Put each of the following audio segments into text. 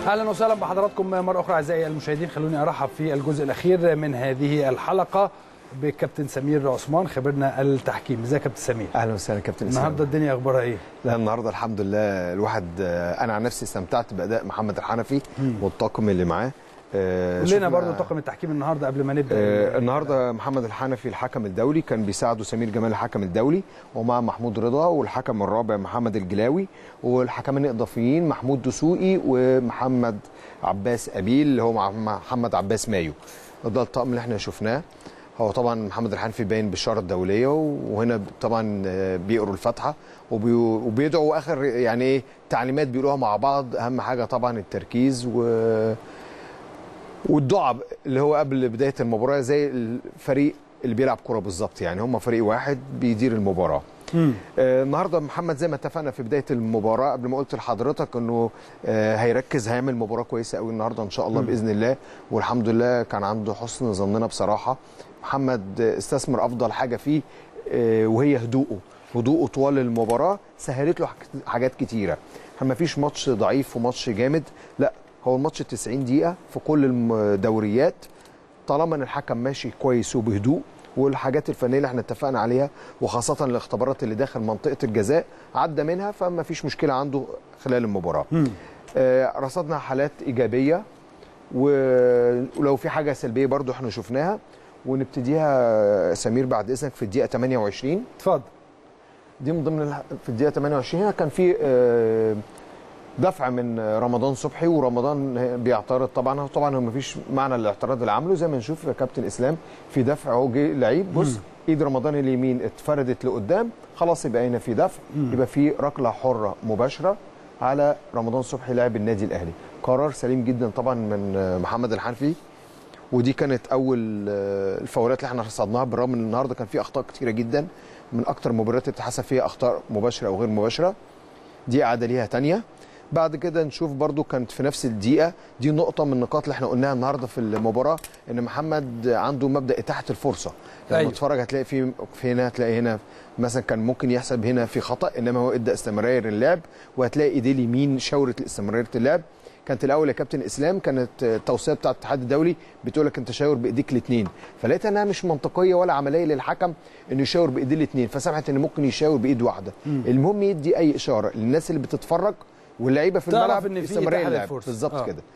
اهلا وسهلا بحضراتكم مره اخرى اعزائي المشاهدين خلوني ارحب في الجزء الاخير من هذه الحلقه بكابتن سمير عثمان خبرنا التحكيم ازيك يا كابتن سمير اهلا وسهلا كابتن اسلام النهارده الدنيا اخبارها ايه لا النهارده الحمد لله الواحد آه، انا عن نفسي استمتعت باداء محمد الحنفي والطاقم اللي معاه آه، قول شفنا- لنا برضو طاقم التحكيم النهارده قبل ما نبدا آه، النهارده محمد الحنفي الحكم الدولي كان بيساعده سمير جمال الحكم الدولي ومع محمود رضا والحكم الرابع محمد الجلاوي والحكمين الاضافيين محمود دسوقي ومحمد عباس ابيل اللي هو مع محمد عباس مايو ده الطقم اللي احنا شفناه هو طبعا محمد الحنفي باين بالشاره الدوليه وهنا طبعا آه، بيقروا الفاتحه وبي- وبيدعوا اخر يعني ايه تعليمات بيقولوها مع بعض اهم حاجه طبعا التركيز و والدعاء اللي هو قبل بدايه المباراه زي الفريق اللي بيلعب كوره بالظبط يعني هم فريق واحد بيدير المباراه مم. آه، النهارده محمد زي ما اتفقنا في بدايه المباراه قبل ما قلت لحضرتك انه آه، هيركز هيعمل مباراه كويسه قوي النهارده ان شاء الله باذن الله والحمد لله كان عنده حسن ظننا بصراحه محمد آه، استثمر افضل حاجه فيه آه، وهي هدوءه هدوءه طوال المباراه سهلت له حاج- حاجات كتيره ما فيش ماتش ضعيف وماتش جامد لا هو الماتش 90 دقيقه في كل الدوريات طالما ان الحكم ماشي كويس وبهدوء والحاجات الفنيه اللي احنا اتفقنا عليها وخاصه الاختبارات اللي داخل منطقه الجزاء عدى منها فما فيش مشكله عنده خلال المباراه. آه رصدنا حالات ايجابيه و- ولو في حاجه سلبيه برضو احنا شفناها ونبتديها سمير بعد اذنك في الدقيقه 28 اتفضل دي من ضمن الح- في الدقيقه 28 هنا كان في آه، دفع من رمضان صبحي ورمضان بيعترض طبعا طبعا هو مفيش معنى الاعتراض اللي عامله زي ما نشوف يا كابتن اسلام في دفع اهو جه لعيب بص ايد رمضان اليمين اتفردت لقدام خلاص يبقى هنا في دفع يبقى في ركله حره مباشره على رمضان صبحي لاعب النادي الاهلي قرار سليم جدا طبعا من آه، محمد الحنفي ودي كانت اول آه، الفاولات اللي احنا رصدناها بالرغم ان النهارده كان في اخطاء كتيره جدا من اكتر المباريات اللي اتحسب فيها اخطاء مباشره او غير مباشره دي اعاده ليها تانية بعد كده نشوف برضو كانت في نفس الدقيقه دي نقطه من النقاط اللي احنا قلناها النهارده في المباراه ان محمد عنده مبدا اتاحه الفرصه لما أيوة. تتفرج هتلاقي في في هنا هتلاقي هنا مثلا كان ممكن يحسب هنا في خطا انما هو ادى استمراريه للعب وهتلاقي ايديه اليمين شاورت لاستمراريه اللعب كانت الاول يا كابتن اسلام كانت التوصيه بتاعه الاتحاد الدولي بتقول لك انت شاور بايديك الاثنين فلقيت انها مش منطقيه ولا عمليه للحكم انه يشاور بايديه الاثنين فسمعت ان ممكن يشاور بايد واحده المهم يدي اي اشاره للناس اللي بتتفرج واللعيبه في تعرف الملعب إن في استمرارية إتاحة اللعب. للفرصة. بالظبط آه. كده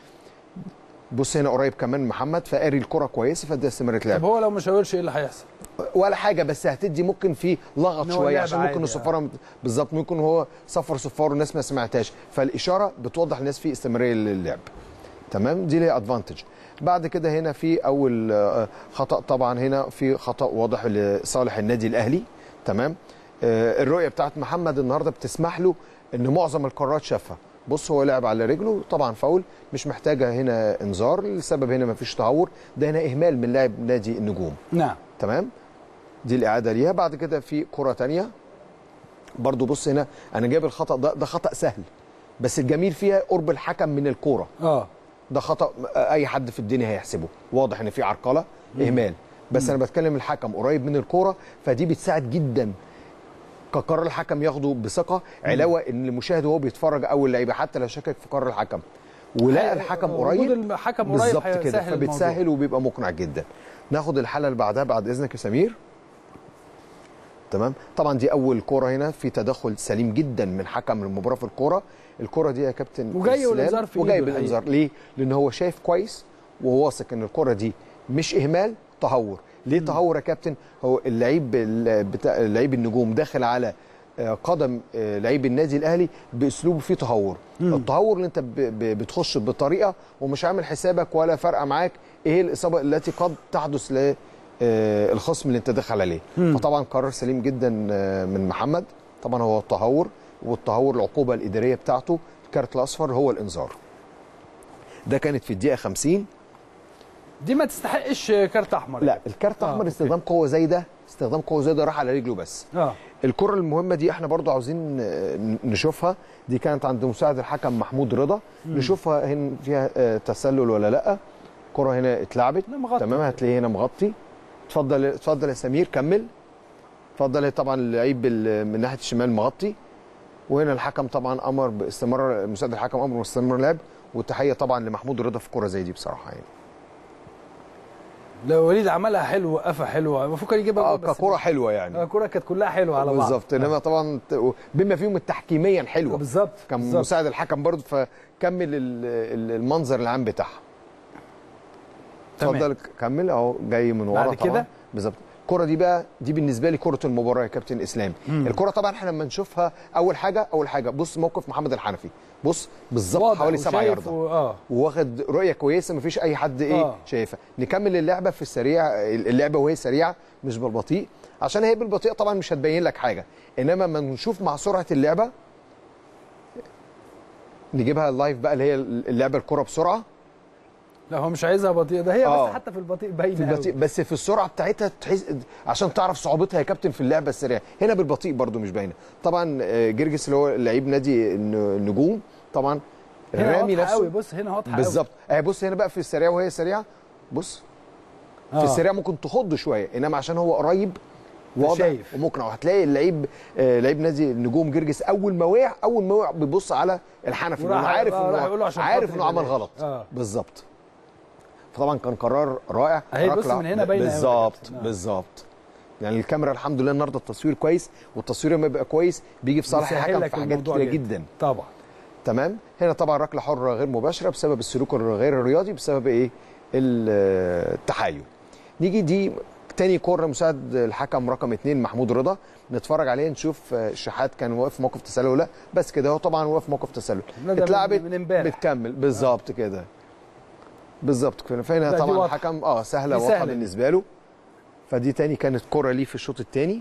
بص هنا قريب كمان محمد فقاري الكره كويس فادى استمراريه طب لعب هو لو ما شاورش ايه اللي هيحصل ولا حاجه بس هتدي ممكن في لغط إن هو شويه لعب عشان عادي، ممكن آه. الصفاره بالظبط ممكن هو صفر صفار والناس ما سمعتهاش فالاشاره بتوضح للناس في استمراريه للعب تمام دي ليها ادفانتج بعد كده هنا في اول آه، خطا طبعا هنا في خطا واضح لصالح النادي الاهلي تمام آه، الرؤيه بتاعت محمد النهارده بتسمح له ان معظم القرارات شافها بص هو لعب على رجله طبعا فاول مش محتاجه هنا انذار السبب هنا مفيش تهور ده هنا اهمال من لاعب نادي النجوم نعم تمام دي الاعاده ليها بعد كده في كره تانية برضو بص هنا انا جايب الخطا ده ده خطا سهل بس الجميل فيها قرب الحكم من الكوره اه ده خطا اي حد في الدنيا هيحسبه واضح ان في عرقله اهمال بس انا بتكلم الحكم قريب من الكوره فدي بتساعد جدا كقرار الحكم ياخده بثقه علاوه ان المشاهد وهو بيتفرج او اللعيبه حتى لو شكك في قرار الحكم ولقى هي- الحكم وجود قريب الحكم قريب بالظبط كده هيسهل الموضوع. فبتسهل وبيبقى مقنع جدا ناخد الحاله اللي بعدها بعد اذنك يا سمير تمام طبعا دي اول كوره هنا في تدخل سليم جدا من حكم المباراه في الكوره الكوره دي يا كابتن وجاي إسلام، والإنذار في وجاي إيده بالانذار ليه لان هو شايف كويس وهو واثق ان الكوره دي مش اهمال تهور ليه تهور يا كابتن هو اللعيب ال- بتاع لعيب النجوم داخل على آه، قدم آه، لعيب النادي الاهلي باسلوب فيه تهور التهور اللي انت ب- ب- بتخش بطريقه ومش عامل حسابك ولا فارقه معاك ايه الاصابه التي قد تحدث ل آه، الخصم اللي انت داخل عليه فطبعا قرار سليم جدا آه، من محمد طبعا هو التهور والتهور العقوبه الاداريه بتاعته الكارت الاصفر هو الانذار ده كانت في الدقيقه 50 دي ما تستحقش كارت احمر لا الكارت آه، الاحمر أوكي. استخدام قوه زي ده استخدام قوه زي ده راح على رجله بس اه الكره المهمه دي احنا برضو عاوزين آه، نشوفها دي كانت عند مساعد الحكم محمود رضا نشوفها هنا فيها آه، تسلل ولا لا الكره هنا اتلعبت لا، مغطي. تمام هتلاقيه هنا مغطي اتفضل اتفضل يا سمير كمل اتفضل طبعا اللعيب بال- من ناحيه الشمال مغطي وهنا الحكم طبعا امر باستمرار مساعد الحكم امر باستمرار اللعب والتحيه طبعا لمحمود رضا في كوره زي دي بصراحه يعني لو وليد عملها حلو وقفها حلو المفروض كان يجيبها اه جول بس ككوره مش- حلوه يعني آه، الكوره كانت كلها حلوه على بعض بالظبط انما طبعا ت- بما فيهم تحكيميا حلوه بالظبط كان بالظبط. مساعد الحكم برضه فكمل ال- ال- المنظر العام بتاعها تمام. اتفضل كمل اهو جاي من ورا بعد طبعا كده؟ بالظبط الكره دي بقى دي بالنسبه لي كره المباراه يا كابتن اسلام الكره طبعا احنا لما نشوفها اول حاجه اول حاجه بص موقف محمد الحنفي بص بالظبط واضح حوالي 7 وشايف ياردة و... اه واخد رؤيه كويسه مفيش اي حد ايه آه. آه. شايفها نكمل اللعبه في السريع اللعبه وهي سريعه مش بالبطيء عشان هي بالبطيء طبعا مش هتبين لك حاجه انما لما نشوف مع سرعه اللعبه نجيبها اللايف بقى اللي هي اللعبه الكره بسرعه لا هو مش عايزها بطيئه ده هي آه. بس حتى في البطيء باينه في البطيء أوي. بس في السرعه بتاعتها تحس عشان تعرف صعوبتها يا كابتن في اللعبه السريعه هنا بالبطيء برده مش باينه طبعا آه، جرجس اللي هو لعيب نادي الن- النجوم طبعا هنا رامي واضحه قوي نفسه بص هنا واضحه قوي. بالظبط اهي بص هنا بقى في السريع وهي سريعه بص في آه. السريع ممكن تخض شويه انما عشان هو قريب واضح شايف. ومقنع وهتلاقي اللعيب آه، لعيب نادي النجوم جرجس اول ما وقع اول ما وقع بيبص على الحنفي وراح- لانه عارف آه، راح يقول له انه عشان عارف خاطري انه عمل بلاش. غلط آه. بالظبط فطبعا كان قرار رائع أهي بص ركلة- من هنا باينة أوي يا بالظبط كابتن. آه. بالظبط يعني الكاميرا الحمد لله النهارده التصوير كويس والتصوير لما يبقى كويس بيجي في صالح بيسهل الحكم لك في حاجات الموضوع كتيره جدا طبعا تمام هنا طبعا ركله حره غير مباشره بسبب السلوك الغير الرياضي بسبب ايه ال- التحايل نيجي دي تاني كوره مساعد الحكم رقم اثنين محمود رضا نتفرج عليه نشوف آه، الشحات كان واقف موقف تسلل ولا لا بس كده هو طبعا واقف موقف تسلل لا، ده من- اتلعبت من امبارح. بتكمل بالظبط كده بالظبط كده فهنا لا، دي طبعا واضحة. الحكم اه سهله دي واضحه سهلة دي. بالنسبه له فدي تاني كانت كوره ليه في الشوط الثاني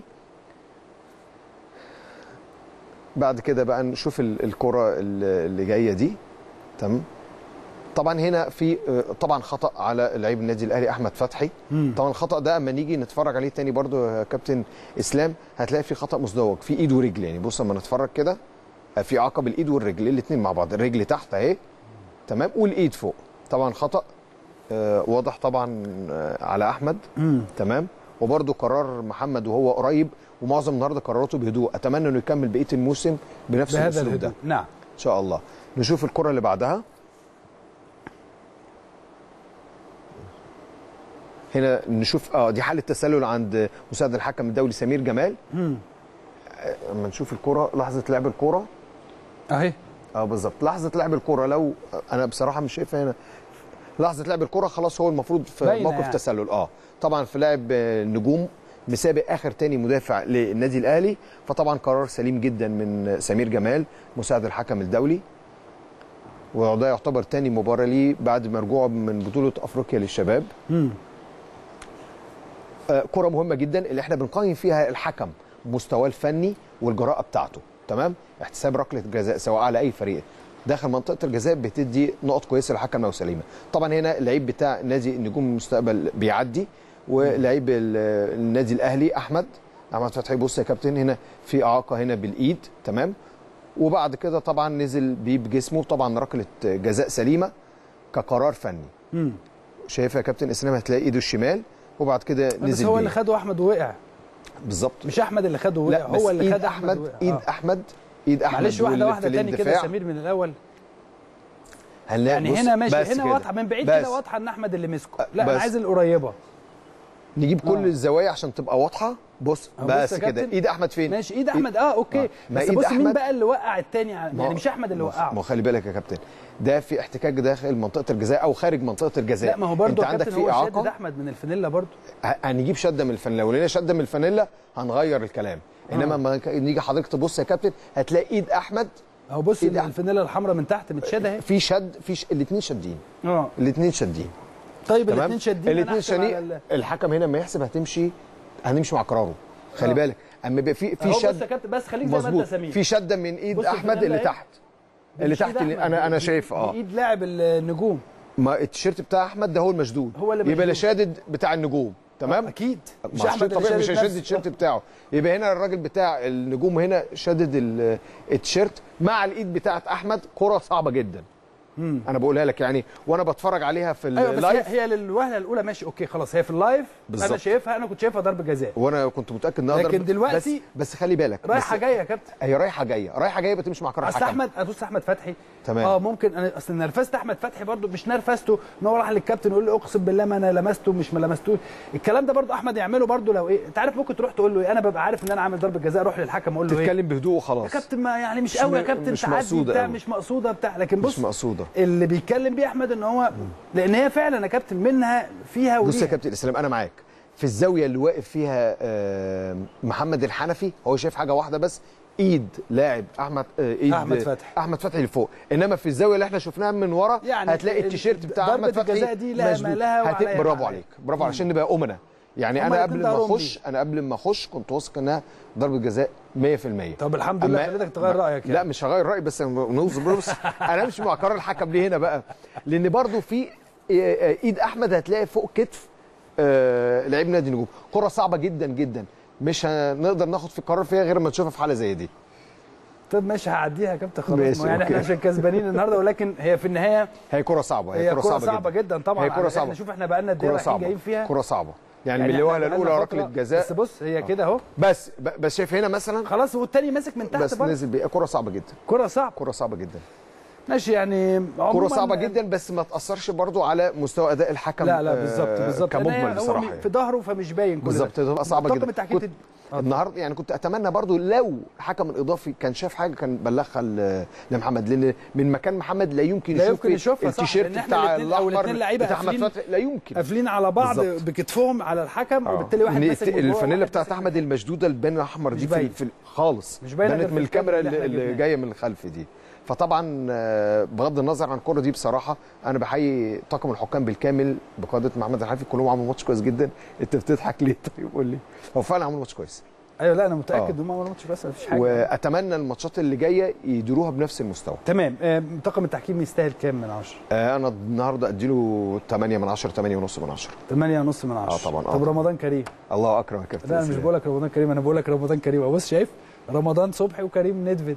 بعد كده بقى نشوف ال- الكره ال- اللي جايه دي تمام طبعا هنا في آه، طبعا خطا على لعيب النادي الاهلي احمد فتحي مم. طبعا الخطا ده اما نيجي نتفرج عليه تاني برضو يا كابتن اسلام هتلاقي في خطا مزدوج في ايد ورجل يعني بص اما نتفرج كده آه، في عقب الايد والرجل الاثنين مع بعض الرجل تحت اهي تمام والايد فوق طبعا خطا آه، واضح طبعا آه، على احمد مم. تمام وبرده قرار محمد وهو قريب ومعظم النهارده قراراته بهدوء اتمنى انه يكمل بقيه الموسم بنفس بهذا الاسلوب ده الهدوء نعم ان شاء الله نشوف الكره اللي بعدها هنا نشوف اه دي حاله تسلل عند مساعد الحكم الدولي سمير جمال مم. اما نشوف الكره لحظه لعب الكره اهي اه بالظبط لحظه لعب الكره لو انا بصراحه مش شايفها هنا لحظه لعب الكره خلاص هو المفروض في باينة موقف يعني. تسلل اه طبعا في لاعب آه، نجوم مسابق اخر تاني مدافع للنادي الاهلي فطبعا قرار سليم جدا من سمير جمال مساعد الحكم الدولي وده يعتبر تاني مباراه ليه بعد ما رجوعه من بطوله افريقيا للشباب مم. آه، كرة مهمة جدا اللي احنا بنقيم فيها الحكم مستواه الفني والجراءة بتاعته تمام احتساب ركلة جزاء سواء على أي فريق داخل منطقة الجزاء بتدي نقط كويسة للحكم لو سليمة طبعا هنا اللعيب بتاع نادي النجوم المستقبل بيعدي ولعيب ال- النادي الأهلي أحمد أحمد فتحي بص يا كابتن هنا في إعاقة هنا بالإيد تمام وبعد كده طبعا نزل بيه بجسمه طبعا ركلة جزاء سليمة كقرار فني مم. شايف يا كابتن اسلام هتلاقي ايده الشمال وبعد كده بس نزل هو بيه اللي خده احمد ووقع بالظبط مش احمد اللي خده وقع لا بس هو اللي ايد خد احمد احمد وقع. ايد آه. احمد ايد احمد معلش واحده واللي واحده في تاني كده الاندفاع. سمير من الاول هنلاقي يعني بص، هنا ماشي بس هنا كده. واضحه من بعيد بس. كده واضحه ان احمد اللي مسكه لا بس. انا عايز القريبه نجيب كل آه. الزوايا عشان تبقى واضحه بص أهو بس بص يا كده كابتن. ايد احمد فين ماشي ايد احمد اه اوكي آه. ما بس إيد بص مين أحمد- بقى اللي وقع التاني ما يعني هو- مش احمد اللي ما- وقعه ما هو خلي بالك يا كابتن ده في احتكاك داخل منطقه الجزاء او خارج منطقه الجزاء لا ما هو برضه انت يا عندك كابتن في هو شادد اعاقه احمد من الفانيلا برضه ه- هنجيب شده من الفانيلا ولقينا شده من الفانيلا هنغير الكلام انما لما ك- نيجي حضرتك تبص يا كابتن هتلاقي ايد احمد اهو بص إيد أحمد. الفانيلا الحمراء من تحت متشاده اهي في شد في ش... الاثنين شادين اه الاثنين شادين طيب تمام الاثنين شادين أنا الاثنين أحسب على شادين ال- الحكم هنا ما يحسب هتمشي هنمشي مع قراره خلي آه. بالك اما يبقى في في اهو بص يا شد كابتن بس خليك زي ما انت مظبوط سمير في شده من ايد بص احمد الفانيلا اللي أهي. تحت اللي مش إيد تحت اللي أحمد، انا انا دي- شايف اه دي ايد لاعب النجوم ما التيشيرت بتاع احمد ده هو المشدود هو اللي يبقى اللي مشدود. شادد بتاع النجوم تمام اكيد مش احمد طبيعي مش هيشد التيشيرت بتاعه يبقى هنا الراجل بتاع النجوم هنا شدد ال- التيشيرت مع الايد بتاعت احمد كره صعبه جدا مم. انا بقولها لك يعني وانا بتفرج عليها في ايوه بس هي, اللايف هي للوهله الاولى ماشي اوكي خلاص هي في اللايف انا بالظبط. شايفها انا كنت شايفها ضربه جزاء وانا كنت متاكد انها لكن ضربة- دلوقتي بس, بس خلي بالك رايحه بس جايه يا كابتن هي رايحه جايه رايحه جايه بتمشي مع قرار اصل الحكم احمد بص احمد فتحي تمام. اه ممكن انا اصل نرفزت احمد فتحي برضو مش نرفزته ان هو راح للكابتن يقول لي اقسم بالله ما انا لمسته مش ما لمستوش الكلام ده برضو احمد يعمله برضو لو ايه انت عارف ممكن تروح تقول له ايه انا ببقى عارف ان انا عامل ضربه جزاء اروح للحكم اقول له ايه تتكلم بهدوء يا وخلاص كابتن ما يعني مش مش قوي يا م- كابتن مش تعدي مقصودة بتاع أوي. مش مقصوده بتاع لكن بص مش مقصوده اللي بيتكلم بيه احمد ان هو لان هي فعلا يا كابتن منها فيها بص يا وليها كابتن اسلام انا معاك في الزاويه اللي واقف فيها آه، محمد الحنفي هو شايف حاجه واحده بس ايد لاعب احمد آه، ايد أحمد فتحي. احمد فتحي لفوق انما في الزاويه اللي احنا شفناها من ورا يعني هتلاقي ال- التيشيرت بتاع ضربة احمد فتحي الجزاء دي لها ما مشدود. لها هت- وعليها ما برافو عليها. عليك برافو عليك عشان نبقى امنا يعني هما انا الاتنين قبل ما ظهرهم اخش انا قبل ما اخش كنت واثق انها ضربه جزاء 100% طب الحمد لله أما- خليتك تغير رايك لا مش هغير رايي بس نوز بص انا امشي مع قرار الحكم ليه هنا بقى لان برضو في آه، ايد احمد هتلاقي فوق كتف آه، لعيب نادي نجوم كره صعبه جدا جدا مش هنقدر ناخد في قرار فيها غير ما نشوفها في حاله زي دي طب ماشي هعديها يا كابتن خلاص ماشي، ما يعني احنا أوكي. عشان كسبانين النهارده ولكن هي في النهايه هي كره صعبه هي كره صعبه جدا, جدا طبعا هي كره احنا صعبه شوف احنا بقالنا قد ايه كره رايحين صعبه جايين فيها كره صعبه يعني, من احنا الوهله بقالنا الاولى فترة- ركله جزاء بس بص هي كده اهو بس ب- بس شايف هنا مثلا خلاص والتاني ماسك من تحت بس برضه نزل بيه كره صعبه جدا كره صعبه كره صعبه جدا ماشي يعني كره عموماً صعبه جدا بس ما تاثرش برضو على مستوى اداء الحكم لا لا آه، بالظبط بالظبط لأن هي كمجمل هو بصراحه في يعني. ظهره فمش باين كل بالظبط ده. تبقى صعبه طاقم جدا التحكيم كنت تد- النهارده يعني كنت اتمنى برضو لو الحكم الاضافي كان شاف حاجه كان بلغها ل- لمحمد لان من مكان محمد لا يمكن لا يشوف يمكن يشوفها، صح، التيشيرت لأن إحنا بتاع الاتنين- أو الاحمر الاتنين لعيبة بتاع احمد قافلين- فتحي لا يمكن قافلين على بعض بالظبط. بكتفهم على الحكم آه. وبالتالي واحد إن ماسك من جوه، الفانيلا واحد بتاعت ماسك احمد المشدوده البان الاحمر مش دي في, باين. في خالص مش باينة غير بانت في من الكاميرا الكاميرا اللي اللي, إحنا اللي جبناها. جايه من الخلف دي فطبعا آه، بغض النظر عن الكره دي بصراحه انا بحيي طاقم الحكام بالكامل بقياده محمد الحنفي كلهم عملوا ماتش كويس جدا انت بتضحك ليه طيب قول لي هو فعلا عملوا ماتش كويس ايوه لا انا متاكد آه. ان هم ما عملوش بس مفيش حاجه واتمنى الماتشات اللي جايه يديروها بنفس المستوى تمام آه، طاقم التحكيم يستاهل كام من 10 آه، انا النهارده اديله 8 من 10 8 ونص من 10 8 ونص من 10 آه طبعاً، آه طب طبعاً. رمضان كريم الله اكرم يا كابتن لا انا مش بقول لك رمضان كريم انا بقول لك رمضان كريم بص شايف رمضان صبحي وكريم ندفد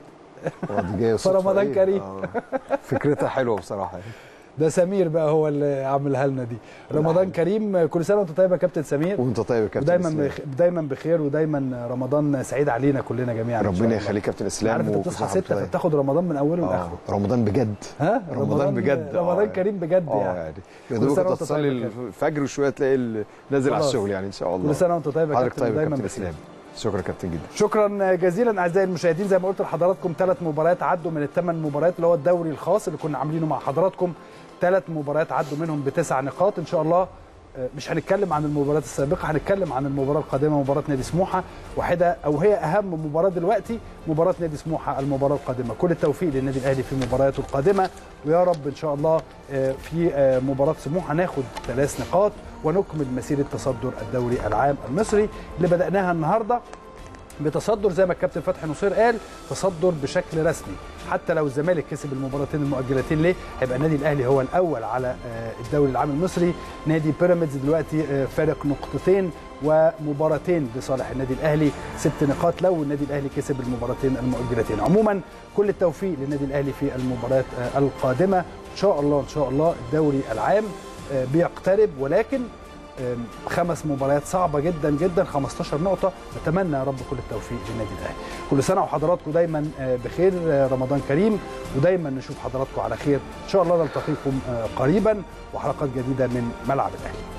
دي جايه صدفة فرمضان إيه؟ كريم. آه. فكرتها حلوه بصراحه ده سمير بقى هو اللي عاملها لنا دي رمضان كريم كل سنه وانت طيب يا كابتن سمير وانت طيب يا كابتن ودايما إسلام. بخ... دايما بخير ودايما رمضان سعيد علينا كلنا جميعا إن شاء ربنا الله. يخليك كابتن اسلام عارف انت وكل بتصحى سنة 6 وأنت فبتاخد رمضان من اوله طيب. لاخره اه رمضان بجد ها رمضان بجد آه. رمضان كريم بجد اه يعني يعني يا كل دوبك سنة انت وأنت تصلي طيب يا كابتن. الفجر وشويه تلاقي ال- نازل على خلاص. الشغل يعني ان شاء الله كل سنه وانت طيب يا حضرتك كابتن طيب يا ودايما كابتن بخير اسلام شكرا كابتن جدا شكرا جزيلا اعزائي المشاهدين زي ما قلت لحضراتكم ثلاث مباريات عدوا من الثمان مباريات اللي هو الدوري الخاص اللي كنا عاملينه مع حضراتكم ثلاث مباريات عدوا منهم بتسع نقاط ان شاء الله آه، مش هنتكلم عن المباريات السابقه هنتكلم عن المباراه القادمه مباراه نادي سموحه واحده او هي اهم مباراه دلوقتي مباراه نادي سموحه المباراه القادمه كل التوفيق للنادي الاهلي في مبارياته القادمه ويا رب ان شاء الله آه، في آه، مباراه سموحه ناخد ثلاث نقاط ونكمل مسيره تصدر الدوري العام المصري اللي بداناها النهارده بتصدر زي ما الكابتن فتحي نصير قال تصدر بشكل رسمي حتى لو الزمالك كسب المباراتين المؤجلتين ليه هيبقى النادي الاهلي هو الاول على آه، الدوري العام المصري نادي بيراميدز دلوقتي آه، فارق نقطتين ومباراتين لصالح النادي الاهلي ست نقاط لو النادي الاهلي كسب المباراتين المؤجلتين عموما كل التوفيق للنادي الاهلي في المباريات آه، القادمه ان شاء الله ان شاء الله الدوري العام آه، بيقترب ولكن آم، خمس مباريات صعبه جدا جدا 15 نقطه نتمنى يا رب كل التوفيق للنادي الاهلي كل سنه وحضراتكم دايما آه، بخير آه، رمضان كريم ودايما نشوف حضراتكم على خير ان شاء الله نلتقيكم آه، قريبا وحلقات جديده من ملعب الاهلي